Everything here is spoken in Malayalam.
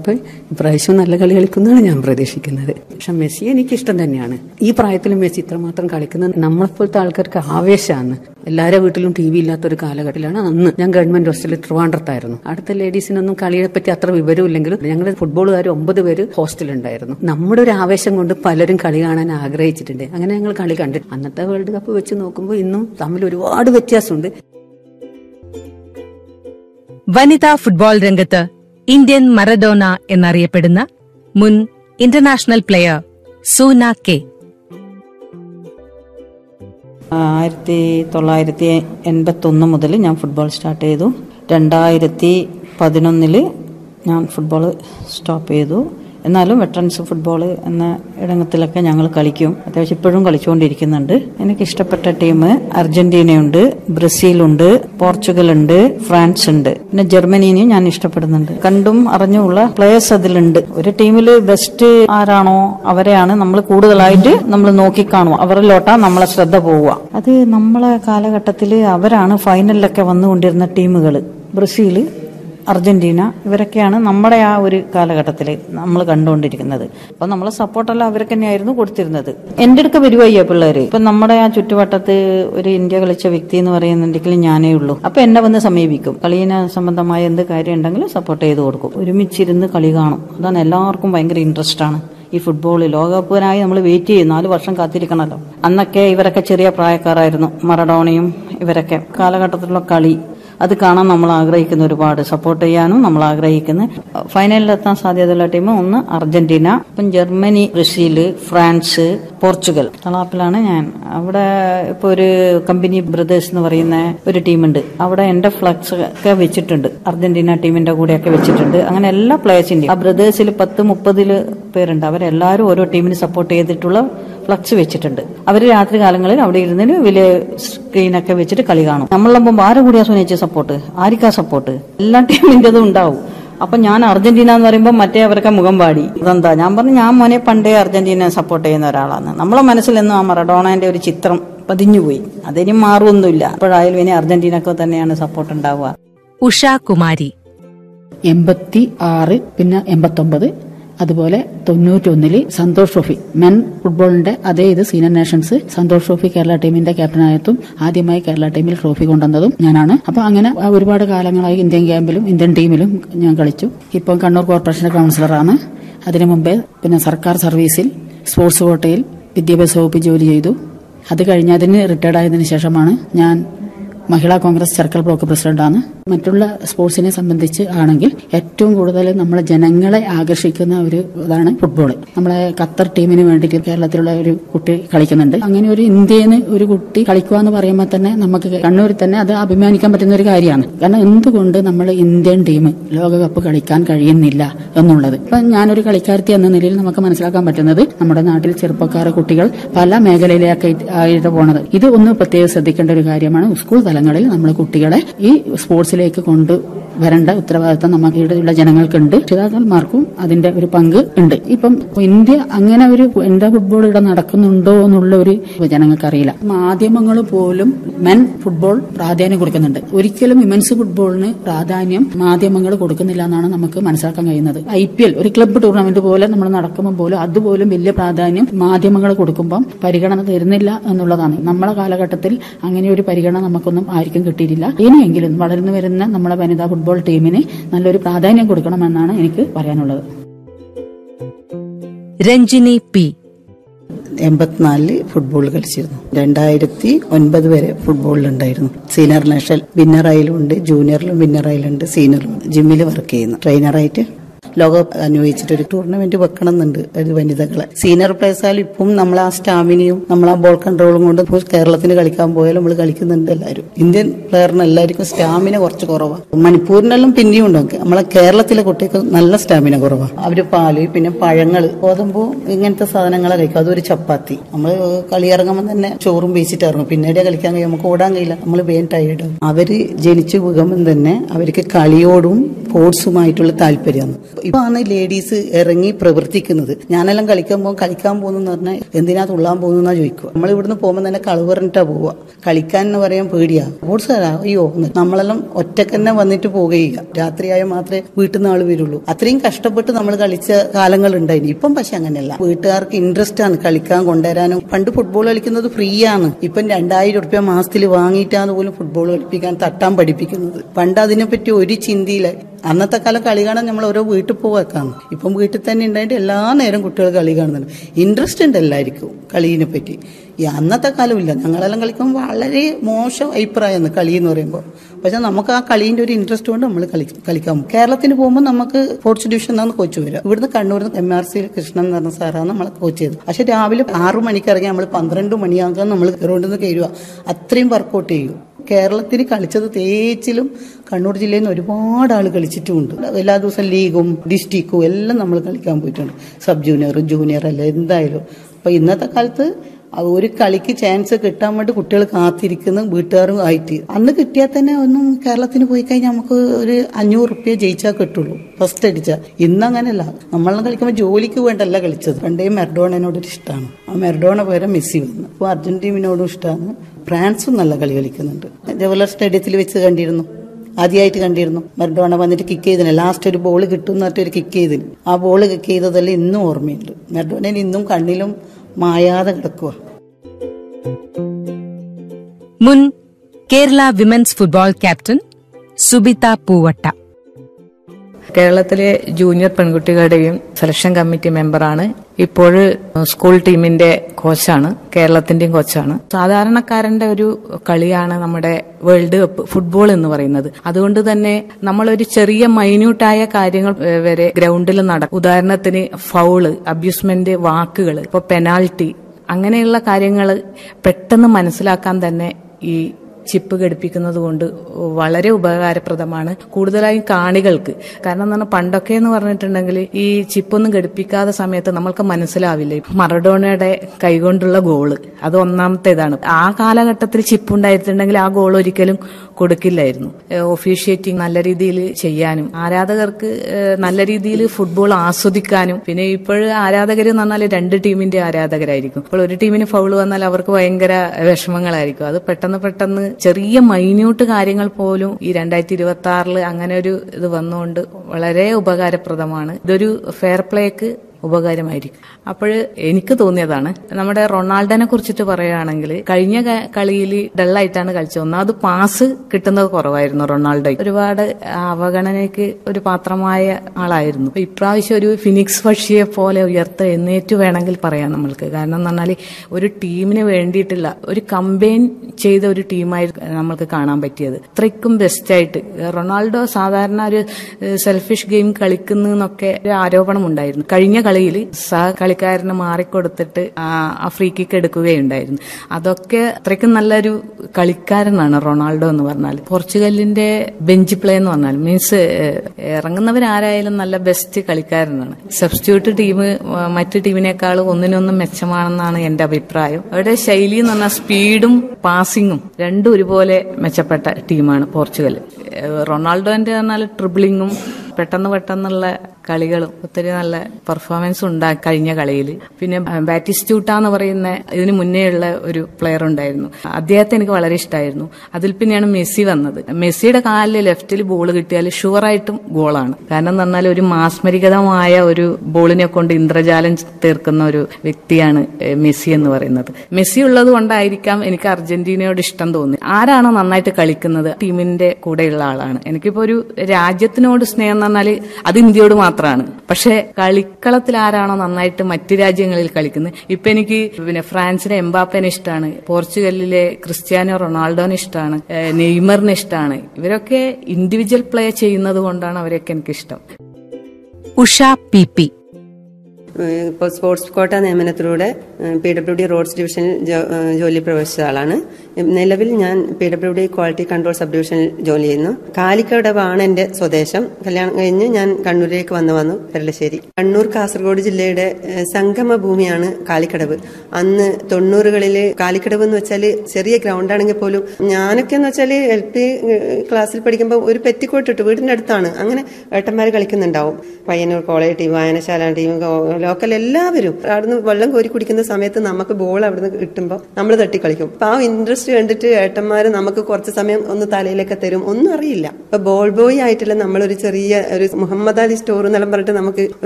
അപ്പൊ ഇപ്രാവശ്യം നല്ല കളി കളിക്കുന്നതാണ് ഞാൻ പ്രതീക്ഷിക്കുന്നത് പക്ഷെ മെസ്സി എനിക്ക് ഇഷ്ടം തന്നെയാണ് ഈ പ്രായത്തിൽ മെസ്സി ഇത്രമാത്രം കളിക്കുന്നത് നമ്മളെപ്പോലത്തെ ആൾക്കാർക്ക് ആവേശമാണ് എല്ലാവരുടെ വീട്ടിലും ടി വി ഇല്ലാത്ത ഒരു കാലഘട്ടത്തിലാണ് അന്ന് ഞാൻ ഗവൺമെന്റ് ഹോസ്റ്റലിൽ ട്രിവാൻഡ്രത്തായിരുന്നു അടുത്ത ലേഡീസിനൊന്നും കളിയെ പറ്റി അത്ര വിവരമില്ലെങ്കിലും ഞങ്ങൾ ഫുട്ബോളുകാർ ഒമ്പത് പേര് ഹോസ്റ്റലുണ്ടായിരുന്നു നമ്മുടെ ഒരു ആവേശം കൊണ്ട് പലരും കളി കാണാൻ ആഗ്രഹിച്ചിട്ടുണ്ട് അങ്ങനെ ഞങ്ങൾ കളി കണ്ടിട്ട് അന്നത്തെ വേൾഡ് കപ്പ് വെച്ച് നോക്കുമ്പോൾ ഇന്നും തമ്മിൽ ഒരുപാട് വ്യത്യാസമുണ്ട് വനിതാ ഫുട്ബോൾ രംഗത്ത് ഇന്ത്യൻ മറഡോണ എന്നറിയപ്പെടുന്ന മുൻ ഇന്റർനാഷണൽ പ്ലെയർ സൂന കെ ആയിരത്തി തൊള്ളായിരത്തി എൺപത്തൊന്ന് മുതൽ ഞാൻ ഫുട്ബോൾ സ്റ്റാർട്ട് ചെയ്തു രണ്ടായിരത്തി പതിനൊന്നില് ഞാൻ ഫുട്ബോൾ സ്റ്റോപ്പ് ചെയ്തു എന്നാലും വെറ്ററൻസ് ഫുട്ബോൾ എന്ന ഇടങ്ങത്തിലൊക്കെ ഞങ്ങൾ കളിക്കും അത്യാവശ്യം ഇപ്പോഴും കളിച്ചുകൊണ്ടിരിക്കുന്നുണ്ട് എനിക്ക് ഇഷ്ടപ്പെട്ട ടീം അർജന്റീനയുണ്ട് ബ്രസീലുണ്ട് പോർച്ചുഗൽ ഉണ്ട് ഫ്രാൻസ് ഉണ്ട് പിന്നെ ജർമ്മനിനെയും ഞാൻ ഇഷ്ടപ്പെടുന്നുണ്ട് കണ്ടും അറിഞ്ഞുള്ള പ്ലേയേഴ്സ് അതിലുണ്ട് ഒരു ടീമിൽ ബെസ്റ്റ് ആരാണോ അവരെയാണ് നമ്മൾ കൂടുതലായിട്ട് നമ്മൾ നോക്കിക്കാണുക അവരിലോട്ടാ നമ്മളെ ശ്രദ്ധ പോവുക അത് നമ്മളെ കാലഘട്ടത്തിൽ അവരാണ് ഫൈനലിലൊക്കെ വന്നുകൊണ്ടിരുന്ന ടീമുകൾ ബ്രസീല് അർജന്റീന ഇവരൊക്കെയാണ് നമ്മുടെ ആ ഒരു കാലഘട്ടത്തിൽ നമ്മൾ കണ്ടുകൊണ്ടിരിക്കുന്നത് അപ്പൊ നമ്മളെ സപ്പോർട്ടെല്ലാം അവർക്ക് തന്നെയായിരുന്നു കൊടുത്തിരുന്നത് എന്റെ അടുക്ക വരുവയ്യ പിള്ളേര് ഇപ്പൊ നമ്മുടെ ആ ചുറ്റുവട്ടത്ത് ഒരു ഇന്ത്യ കളിച്ച വ്യക്തി എന്ന് പറയുന്നുണ്ടെങ്കിൽ ഞാനേ ഉള്ളൂ അപ്പൊ എന്നെ വന്ന് സമീപിക്കും കളിയിന് സംബന്ധമായ എന്ത് കാര്യം ഉണ്ടെങ്കിലും സപ്പോർട്ട് ചെയ്ത് കൊടുക്കും ഒരുമിച്ചിരുന്ന് കളി കാണും അതാണ് എല്ലാവർക്കും ഭയങ്കര ഇൻട്രസ്റ്റ് ആണ് ഈ ഫുട്ബോൾ ലോകകപ്പിനായി നമ്മൾ വെയിറ്റ് ചെയ്യും നാല് വർഷം കാത്തിരിക്കണമല്ലോ അന്നൊക്കെ ഇവരൊക്കെ ചെറിയ പ്രായക്കാരായിരുന്നു മറഡോണയും ഇവരൊക്കെ കാലഘട്ടത്തിലുള്ള കളി അത് കാണാൻ നമ്മൾ ആഗ്രഹിക്കുന്ന ഒരുപാട് സപ്പോർട്ട് ചെയ്യാനും നമ്മൾ ആഗ്രഹിക്കുന്ന ഫൈനലിലെത്താൻ സാധ്യതയുള്ള ടീം ഒന്ന് അർജന്റീന ഇപ്പം ജർമ്മനി ബ്രസീല് ഫ്രാൻസ് പോർച്ചുഗൽ തളാപ്പിലാണ് ഞാൻ അവിടെ ഇപ്പൊ ഒരു കമ്പനി ബ്രദേഴ്സ് എന്ന് പറയുന്ന ഒരു ടീമുണ്ട് അവിടെ എന്റെ ഫ്ലക്സ് ഒക്കെ വെച്ചിട്ടുണ്ട് അർജന്റീന ടീമിന്റെ കൂടെയൊക്കെ വെച്ചിട്ടുണ്ട് അങ്ങനെ എല്ലാ പ്ലേയേഴ്സിന്റെയും ആ ബ്രദേഴ്സിൽ പത്ത് മുപ്പതില് പേരുണ്ട് അവരെല്ലാവരും ഓരോ ടീമിന് സപ്പോർട്ട് ചെയ്തിട്ടുള്ള ഫ്ലക്സ് വെച്ചിട്ടുണ്ട് അവർ രാത്രി കാലങ്ങളിൽ അവിടെ ഇരുന്നിട്ട് വലിയ സ്ക്രീനൊക്കെ വെച്ചിട്ട് കളി കാണും നമ്മളപ്പം ആരും കൂടിയാ സുനിച്ച സപ്പോർട്ട് ആർക്കാ സപ്പോർട്ട് എല്ലാ ടീമിൻ്റെതും ഉണ്ടാവും അപ്പൊ ഞാൻ അർജന്റീന എന്ന് പറയുമ്പോൾ മറ്റേ അവർക്ക് മുഖം പാടി അതെന്താ ഞാൻ പറഞ്ഞു ഞാൻ മോനെ പണ്ടേ അർജന്റീന സപ്പോർട്ട് ചെയ്യുന്ന ഒരാളാണ് നമ്മളെ മനസ്സിലെന്നും ആ മറഡോണന്റെ ഒരു ചിത്രം പതിഞ്ഞുപോയി അതിനി മാറുമൊന്നുമില്ല അപ്പോഴായാലും ഇനി അർജന്റീനക്ക് തന്നെയാണ് സപ്പോർട്ട് ഉണ്ടാവുക ഉഷ കുമാരി എൺപത്തി ആറ് പിന്നെ എൺപത്തൊമ്പത് അതുപോലെ തൊണ്ണൂറ്റൊന്നില് സന്തോഷ് ട്രോഫി മെൻ ഫുട്ബോളിന്റെ അതേ ഇത് senior nations Santosh trophy Kerala ടീമിന്റെ ക്യാപ്റ്റനായതും ആദ്യമായി കേരള ടീമിൽ ട്രോഫി കൊണ്ടുവന്നതും ഞാനാണ് അപ്പൊ അങ്ങനെ ഒരുപാട് കാലങ്ങളായി ഇന്ത്യൻ ക്യാമ്പിലും ഇന്ത്യൻ ടീമിലും ഞാൻ കളിച്ചു ഇപ്പം കണ്ണൂർ കോർപ്പറേഷന്റെ കൗൺസിലറാണ് അതിനു മുമ്പേ പിന്നെ സർക്കാർ സർവീസിൽ സ്പോർട്സ് കോട്ടയിൽ വിദ്യാഭ്യാസ വകുപ്പിൽ ജോലി ചെയ്തു അത് കഴിഞ്ഞതിന് റിട്ടയർഡ് ആയതിനു ശേഷമാണ് ഞാൻ മഹിളാ കോൺഗ്രസ് സർക്കിൾ ബ്ലോക്ക് പ്രസിഡന്റാണ് മറ്റുള്ള സ്പോർട്സിനെ സംബന്ധിച്ച് ആണെങ്കിൽ ഏറ്റവും കൂടുതൽ നമ്മളെ ജനങ്ങളെ ആകർഷിക്കുന്ന ഒരു ഇതാണ് ഫുട്ബോൾ നമ്മളെ ഖത്തർ ടീമിന് വേണ്ടിയിട്ട് കേരളത്തിലുള്ള ഒരു കുട്ടി കളിക്കുന്നുണ്ട് അങ്ങനെ ഒരു ഇന്ത്യയിൽ ഒരു കുട്ടി കളിക്കുക എന്ന് പറയുമ്പോൾ തന്നെ നമുക്ക് കണ്ണൂരിൽ തന്നെ അത് അഭിമാനിക്കാൻ പറ്റുന്ന ഒരു കാര്യമാണ് കാരണം എന്തുകൊണ്ട് നമ്മൾ ഇന്ത്യൻ ടീം ലോകകപ്പ് കളിക്കാൻ കഴിയുന്നില്ല എന്നുള്ളത് ഇപ്പൊ ഞാനൊരു കളിക്കാരത്തി എന്ന നിലയിൽ നമുക്ക് മനസ്സിലാക്കാൻ പറ്റുന്നത് നമ്മുടെ നാട്ടിൽ ചെറുപ്പക്കാർ കുട്ടികൾ പല മേഖലയിലേക്ക് ആയിട്ട് പോണത് ഇത് ഒന്ന് പ്രത്യേകം ശ്രദ്ധിക്കേണ്ട ഒരു കാര്യമാണ് സ്കൂൾ തലങ്ങളിൽ നമ്മൾ കുട്ടികളെ ഈ സ്പോർട്സിലേക്ക് കൊണ്ട് വരേണ്ട ഉത്തരവാദിത്തം നമുക്ക് ഇവിടെയുള്ള ജനങ്ങൾക്കുണ്ട് രക്ഷിതാക്കന്മാർക്കും അതിന്റെ ഒരു പങ്ക് ഉണ്ട് ഇപ്പം ഇന്ത്യ അങ്ങനെ ഒരു എന്താ ഫുട്ബോൾ ഇവിടെ നടക്കുന്നുണ്ടോ എന്നുള്ള ഒരു ജനങ്ങൾക്ക് അറിയില്ല മാധ്യമങ്ങൾ പോലും മെൻ ഫുട്ബോൾ പ്രാധാന്യം കൊടുക്കുന്നുണ്ട് ഒരിക്കലും വിമൻസ് ഫുട്ബോളിന് പ്രാധാന്യം മാധ്യമങ്ങൾ കൊടുക്കുന്നില്ല എന്നാണ് നമുക്ക് മനസ്സിലാക്കാൻ കഴിയുന്നത് ഐ പി എൽ ഒരു ക്ലബ്ബ് ടൂർണമെന്റ് പോലെ നമ്മൾ നടക്കുമ്പോൾ പോലും അതുപോലും വലിയ പ്രാധാന്യം മാധ്യമങ്ങൾ കൊടുക്കുമ്പം പരിഗണന തരുന്നില്ല എന്നുള്ളതാണ് നമ്മളെ കാലഘട്ടത്തിൽ അങ്ങനെ ഒരു പരിഗണന നമുക്കൊന്നും ആർക്കും കിട്ടിയിട്ടില്ല ഇനിയെങ്കിലും വളർന്നു വരുന്ന നമ്മളെ വനിതാ ഫുട്ബോൾ ടീമിന് നല്ലൊരു പ്രാധാന്യം കൊടുക്കണമെന്നാണ് എനിക്ക് പറയാനുള്ളത് രഞ്ജിനി പി എൺപത്തിനാലില് ഫുട്ബോൾ കളിച്ചിരുന്നു രണ്ടായിരത്തി ഒൻപത് വരെ ഫുട്ബോളിലുണ്ടായിരുന്നു സീനിയർ നാഷണൽ വിന്നറായാലും ഉണ്ട് ജൂനിയറിലും വിന്നറായാലുണ്ട് സീനിയറിലും ജിമ്മിൽ വർക്ക് ചെയ്യുന്നു ട്രെയിനറായിട്ട് ലോകകപ്പ് അനുഭവിച്ചിട്ട് ഒരു ടൂർണമെന്റ് വെക്കണം എന്നുണ്ട് ഒരു വനിതകളെ സീനിയർ പ്ലേയേഴ്സ് ആയാലും ഇപ്പം നമ്മൾ ആ സ്റ്റാമിനയും നമ്മൾ ആ ബോൾ കൺട്രോളും കൊണ്ട് ഇപ്പോൾ കേരളത്തിന് കളിക്കാൻ പോയാലും നമ്മൾ കളിക്കുന്നുണ്ട് എല്ലാവരും ഇന്ത്യൻ പ്ലെയറിന് എല്ലാവർക്കും സ്റ്റാമിന കുറച്ച് കുറവാണ് മണിപ്പൂരിനെല്ലാം പിന്നെയും ഉണ്ട് നമ്മളെ കേരളത്തിലെ കുട്ടികൾക്ക് നല്ല സ്റ്റാമിന കുറവാണ് അവര് പാല് പിന്നെ പഴങ്ങൾ ഗോതമ്പ് ഇങ്ങനത്തെ സാധനങ്ങളെ കഴിക്കും അതൊരു ചപ്പാത്തി നമ്മൾ കളി ഇറങ്ങുമ്പോൾ തന്നെ ചോറും വേച്ചിട്ട് ഇറങ്ങും പിന്നീട് കളിക്കാൻ കഴിയും നമുക്ക് ഓടാൻ കഴിയില്ല നമ്മൾ വേഗം ടയേർഡ് അവര് ജനിച്ചു പോകുമ്പോൾ തന്നെ അവർക്ക് കളിയോടും സ്പോർട്സുമായിട്ടുള്ള താല്പര്യമാണ് ഇപ്പൊ ആണ് ലേഡീസ് ഇറങ്ങി പ്രവർത്തിക്കുന്നത് ഞാനെല്ലാം കളിക്കാൻ പോകും കളിക്കാൻ പോകുന്നു പറഞ്ഞാൽ എന്തിനാ തുള്ളാൻ പോകുന്ന ചോദിക്കുക നമ്മൾ ഇവിടുന്ന് പോകുമ്പോൾ തന്നെ കളവ് പറഞ്ഞിട്ടാ പോവുക കളിക്കാൻ എന്ന് പറയാൻ പേടിയാ സ്പോർട്സ് അയ്യോ എന്ന് നമ്മളെല്ലാം ഒറ്റക്ക് തന്നെ വന്നിട്ട് പോവുകയില്ല രാത്രിയായ മാത്രമേ വീട്ടിൽ നിന്ന് ആൾ വരുള്ളൂ അത്രയും കഷ്ടപ്പെട്ട് നമ്മൾ കളിച്ച കാലങ്ങൾ ഉണ്ടായിരുന്നു ഇപ്പം പക്ഷെ അങ്ങനെയല്ല വീട്ടുകാർക്ക് ഇൻട്രസ്റ്റ് ആണ് കളിക്കാൻ കൊണ്ടുവരാനും പണ്ട് ഫുട്ബോൾ കളിക്കുന്നത് ഫ്രീ ആണ് ഇപ്പം രണ്ടായിരം റുപ്യ മാസത്തിൽ വാങ്ങിയിട്ടാണ് പോലും ഫുട്ബോൾ കളിപ്പിക്കാൻ തട്ടാൻ പഠിപ്പിക്കുന്നത് പണ്ട് അതിനെപ്പറ്റി ഒരു ചിന്തയില്ല അന്നത്തെ കാലം കളി കാണാൻ നമ്മൾ ഓരോ വീട്ടിൽ പോവാക്കാന്ന് ഇപ്പം വീട്ടിൽ തന്നെ ഉണ്ടായിട്ട് എല്ലാ നേരം കുട്ടികൾ കളി കാണുന്നുണ്ട് ഇൻട്രസ്റ്റ് ഉണ്ട് എല്ലാവർക്കും കളീനെ പറ്റി ഈ അന്നത്തെ കാലമില്ല ഞങ്ങളെല്ലാം കളിക്കുമ്പോൾ വളരെ മോശം അഭിപ്രായമാണ് കളി എന്ന് പറയുമ്പോൾ പക്ഷെ നമുക്ക് ആ കളീൻ്റെ ഒരു ഇൻട്രസ്റ്റ് കൊണ്ട് നമ്മൾ കളി കളിക്കാൻ പോകും കേരളത്തിന് പോകുമ്പോൾ നമുക്ക് സ്പോർട്സ് ഡിവിഷൻ എന്നാണ് കോച്ച് വരിക ഇവിടുന്ന് Kannur M R C Krishnan എന്ന് പറഞ്ഞ സാറാണ് നമ്മളെ കോച്ച് ചെയ്തത് പക്ഷെ രാവിലെ ആറു മണിക്ക് ഇറങ്ങി നമ്മൾ പന്ത്രണ്ട് മണിയാകാൻ നമ്മൾ ഗ്രൗണ്ടിൽ നിന്ന് കയറുക അത്രയും വർക്കൗട്ട് ചെയ്യും കേരളത്തിന് കളിച്ചത് തേച്ചിലും കണ്ണൂർ ജില്ലയിൽ നിന്ന് ഒരുപാട് ആൾ കളിച്ചിട്ടുമുണ്ട് എല്ലാ ദിവസം ലീഗും ഡിസ്ട്രിക്റ്റും എല്ലാം നമ്മൾ കളിക്കാൻ പോയിട്ടുണ്ട് സബ് ജൂനിയർ ജൂനിയർ അല്ല എന്തായാലും അപ്പൊ ഇന്നത്തെ കാലത്ത് ആ ഒരു കളിക്ക് ചാൻസ് കിട്ടാൻ വേണ്ടി കുട്ടികൾ കാത്തിരിക്കുന്ന വീട്ടുകാരും ആയിട്ട് അന്ന് കിട്ടിയാൽ തന്നെ ഒന്നും കേരളത്തിന് പോയി കഴിഞ്ഞാൽ നമുക്ക് ഒരു അഞ്ഞൂറ് റുപ്യ ജയിച്ചാൽ കിട്ടുള്ളൂ ഫസ്റ്റ് അടിച്ചാൽ ഇന്ന് അങ്ങനെയല്ല നമ്മളെല്ലാം കളിക്കുമ്പോൾ ജോലിക്ക് വേണ്ടല്ല കളിച്ചത് പണ്ടേ മെർഡോണനോടൊരു ഇഷ്ടമാണ് ആ മെർഡോണ പകരം മെസ്സി വന്നു അപ്പോൾ അർജന്റീനയോടും ഇഷ്ടമാണ് ഫ്രാൻസും നല്ല കളി കളിക്കുന്നുണ്ട് ജവഹർലാൽ സ്റ്റേഡിയത്തിൽ വെച്ച് കണ്ടിരുന്നു ആദ്യമായിട്ട് കണ്ടിരുന്നു മെർഡോണ വന്നിട്ട് കിക്ക് ചെയ്തിന് ലാസ്റ്റ് ഒരു ബോൾ കിട്ടും എന്ന് പറഞ്ഞിട്ട് ഒരു കിക്ക് ചെയ്തിന് ആ ബോൾ കിക്ക് ചെയ്തതെല്ലാം ഇന്നും ഓർമ്മയുണ്ട് മെർഡോണയിൽ ഇന്നും കണ്ണിലും മായാതെ കിടക്കുക മുൻ Kerala women's football captain Subitha Poovatta കേരളത്തിലെ ജൂനിയർ പെൺകുട്ടികളുടെയും സെലക്ഷൻ കമ്മിറ്റി മെമ്പറാണ് ഇപ്പോൾ സ്കൂൾ ടീമിന്റെ കോച്ചാണ് കേരളത്തിന്റെയും കോച്ചാണ് സാധാരണക്കാരന്റെ ഒരു കളിയാണ് നമ്മുടെ വേൾഡ് കപ്പ് ഫുട്ബോൾ എന്ന് പറയുന്നത് അതുകൊണ്ട് തന്നെ നമ്മളൊരു ചെറിയ മൈന്യൂട്ടായ കാര്യങ്ങൾ ഏഹ്, വരെ ഗ്രൗണ്ടിൽ നടക്കും ഉദാഹരണത്തിന് ഫൗള് അബ്യൂസ്മെന്റ് വാക്കുകൾ ഇപ്പൊ പെനാൽറ്റി അങ്ങനെയുള്ള കാര്യങ്ങൾ പെട്ടെന്ന് മനസ്സിലാക്കാൻ തന്നെ ഈ ചിപ്പ് ഘടിപ്പിക്കുന്നത് കൊണ്ട് വളരെ ഉപകാരപ്രദമാണ് കൂടുതലായും കാണികൾക്ക് കാരണം എന്ന് പറഞ്ഞാൽ പണ്ടൊക്കെ എന്ന് പറഞ്ഞിട്ടുണ്ടെങ്കിൽ ഈ ചിപ്പൊന്നും ഘടിപ്പിക്കാത്ത സമയത്ത് നമ്മൾക്ക് മനസ്സിലാവില്ല മറഡോണയുടെ കൈകൊണ്ടുള്ള ഗോള് അത് ഒന്നാമത്തേതാണ് ആ കാലഘട്ടത്തിൽ ചിപ്പ് ഉണ്ടായിട്ടുണ്ടെങ്കിൽ ആ ഗോൾ ഒരിക്കലും കൊടുക്കില്ലായിരുന്നു ഒഫീഷ്യേറ്റിംഗ് നല്ല രീതിയിൽ ചെയ്യാനും ആരാധകർക്ക് ഏഹ്, നല്ല രീതിയിൽ ഫുട്ബോൾ ആസ്വദിക്കാനും പിന്നെ ഇപ്പോഴും ആരാധകർ എന്ന് പറഞ്ഞാൽ രണ്ട് ടീമിന്റെ ആരാധകരായിരിക്കും ഇപ്പോൾ ഒരു ടീമിന് ഫൗൾ വന്നാൽ അവർക്ക് ഭയങ്കര വിഷമങ്ങളായിരിക്കും അത് പെട്ടെന്ന് പെട്ടെന്ന് ചെറിയ മൈന്യൂട്ട് കാര്യങ്ങൾ പോലും ഈ രണ്ടായിരത്തി ഇരുപത്തി ആറില് അങ്ങനെ ഒരു ഇത് വന്നുകൊണ്ട് വളരെ ഉപകാരപ്രദമാണ് ഇതൊരു ഫെയർ പ്ലേക്ക് ഉപകാരമായിരിക്കും അപ്പോൾ എനിക്ക് തോന്നിയതാണ് നമ്മുടെ റൊണാൾഡോനെ കുറിച്ചിട്ട് പറയുകയാണെങ്കിൽ കഴിഞ്ഞ ക- കളിയിൽ ഡള്ളായിട്ടാണ് കളിച്ചത് ഒന്നാമത് പാസ് കിട്ടുന്നത് കുറവായിരുന്നു റൊണാൾഡോ ഒരുപാട് അവഗണനയ്ക്ക് ഒരു പാത്രമായ ആളായിരുന്നു അപ്പൊ ഇപ്രാവശ്യം ഒരു ഫിനിക്സ് പക്ഷിയെ പോലെ ഉയർത്ത എന്നേറ്റു വേണമെങ്കിൽ പറയാം നമ്മൾക്ക് കാരണം എന്ന് പറഞ്ഞാൽ ഒരു ടീമിന് വേണ്ടിയിട്ടുള്ള ഒരു കമ്പയിൻ ചെയ്ത ഒരു ടീമായി നമ്മൾക്ക് കാണാൻ പറ്റിയത് അത്രയ്ക്കും ബെസ്റ്റായിട്ട് റൊണാൾഡോ സാധാരണ ഒരു സെൽഫിഷ് ഗെയിം കളിക്കുന്നു എന്നൊക്കെ ഒരു ആരോപണം ഉണ്ടായിരുന്നു കഴിഞ്ഞ കളിയിൽ സഹ കളിക്കാരന് മാറിക്കൊടുത്തിട്ട് ആ ഫ്രീ കിക്ക് എടുക്കുകയുണ്ടായിരുന്നു അതൊക്കെ അത്രയ്ക്കും നല്ലൊരു കളിക്കാരനാണ് റൊണാൾഡോ എന്ന് പറഞ്ഞാൽ പോർച്ചുഗലിന്റെ ബെഞ്ച് പ്ലേ എന്ന് പറഞ്ഞാൽ മീൻസ് ഇറങ്ങുന്നവരാരായാലും നല്ല ബെസ്റ്റ് കളിക്കാരനാണ് സബ്സ്റ്റിറ്റ്യൂട്ട് ടീം മറ്റു ടീമിനേക്കാൾ ഒന്നിനൊന്നും മെച്ചമാണെന്നാണ് എന്റെ അഭിപ്രായം അവരുടെ ശൈലി എന്ന് പറഞ്ഞാൽ സ്പീഡും പാസിങ്ങും രണ്ടും ഒരുപോലെ മെച്ചപ്പെട്ട ടീമാണ് പോർച്ചുഗൽ ഏഹ് റൊണാൾഡോന്റെ പറഞ്ഞാൽ ട്രിബിളിങ്ങും പെട്ടെന്ന് പെട്ടെന്നുള്ള കളികളും ഒത്തിരി നല്ല പെർഫോമൻസ് ഉണ്ടായി കഴിഞ്ഞ കളിയിൽ പിന്നെ ബാറ്റിസ്റ്റൂട്ട എന്ന് പറയുന്ന ഇതിന് മുന്നേ ഉള്ള ഒരു പ്ലെയർ ഉണ്ടായിരുന്നു അദ്ദേഹത്തെ എനിക്ക് വളരെ ഇഷ്ടമായിരുന്നു അതിൽ പിന്നെയാണ് മെസ്സി വന്നത് മെസ്സിയുടെ കാലിൽ ലെഫ്റ്റിൽ ബോൾ കിട്ടിയാൽ ഷുവറായിട്ടും ഗോളാണ് കാരണം എന്ന് പറഞ്ഞാൽ ഒരു മാസ്മരികതമായ ഒരു ബോളിനെ കൊണ്ട് ഇന്ദ്രജാലം തീർക്കുന്ന ഒരു വ്യക്തിയാണ് ഏഹ്, മെസ്സി എന്ന് പറയുന്നത് മെസ്സി ഉള്ളത് കൊണ്ടായിരിക്കാം എനിക്ക് അർജന്റീനയോട് ഇഷ്ടം തോന്നി ആരാണോ നന്നായിട്ട് കളിക്കുന്നത് ടീമിന്റെ കൂടെയുള്ള ആളാണ് എനിക്കിപ്പോ ഒരു രാജ്യത്തിനോട് സ്നേഹം എന്ന് പറഞ്ഞാൽ അത് ഇന്ത്യയോട് മാത്രമാണ് പക്ഷെ കളിക്കളത്തിൽ ആരാണോ നന്നായിട്ട് മറ്റു രാജ്യങ്ങളിൽ കളിക്കുന്നത് ഇപ്പൊ എനിക്ക് പിന്നെ ഫ്രാൻസിലെ എംബാപ്പനെ ഇഷ്ടമാണ് പോർച്ചുഗലിലെ ക്രിസ്ത്യാനോ റൊണാൾഡോനെ ഇഷ്ടമാണ് ഏഹ് നെയ്മറിനെ ഇഷ്ടമാണ് ഇവരൊക്കെ ഇൻഡിവിജ്വൽ പ്ലേ ചെയ്യുന്നത് കൊണ്ടാണ് അവരൊക്കെ എനിക്കിഷ്ടം ഉഷ പി പി ഇപ്പോൾ സ്പോർട്സ് കോട്ട നിയമനത്തിലൂടെ പി ഡബ്ല്യു ഡി റോഡ്സ് ഡിവിഷനിൽ ജോ- ഏഹ് ജോലി പ്രവേശിച്ച ആളാണ് നിലവിൽ ഞാൻ P W D quality control sub ഡിവിഷനിൽ ജോലി ചെയ്യുന്നു കാലിക്കടവാണ് എന്റെ സ്വദേശം കല്യാണം കഴിഞ്ഞ് ഞാൻ കണ്ണൂരിലേക്ക് വന്നു വന്നു പെരളശ്ശേരി കണ്ണൂർ കാസർഗോഡ് ജില്ലയുടെ ഏഹ്, സംഗമ ഭൂമിയാണ് കാലിക്കടവ് അന്ന് തൊണ്ണൂറുകളിൽ കാലിക്കടവ് എന്ന് വെച്ചാൽ ചെറിയ ഗ്രൗണ്ട് ആണെങ്കിൽ പോലും ഞാനൊക്കെ എന്ന് വെച്ചാൽ എൽ പി ക്ലാസ്സിൽ പഠിക്കുമ്പോൾ ഒരു പെറ്റിക്കോട്ട് ഇട്ട് വീടിന്റെ അടുത്താണ് അങ്ങനെ ഏട്ടന്മാർ കളിക്കുന്നുണ്ടാവും പയ്യന്നൂർ കോളേജ് ടീം വായനശാല ടീം ലോക്കൽ എല്ലാവരും അവിടുന്ന് വെള്ളം കോരി കുടിക്കുന്ന സമയത്ത് നമുക്ക് ബോൾ അവിടുന്ന് കിട്ടുമ്പോൾ നമ്മൾ തട്ടി കളിക്കും അപ്പൊ ആ ഇൻട്രസ്റ്റ് കണ്ടിട്ട് ഏട്ടന്മാർ നമുക്ക് കുറച്ച് സമയം ഒന്ന് തലയിലൊക്കെ തരും ഒന്നും അറിയില്ല അപ്പൊ ബോൾ ബോയ് ആയിട്ടുള്ള നമ്മളൊരു ചെറിയ ഒരു മുഹമ്മദ് അലി സ്റ്റോർ എന്നെല്ലാം പറഞ്ഞിട്ട് നമുക്ക്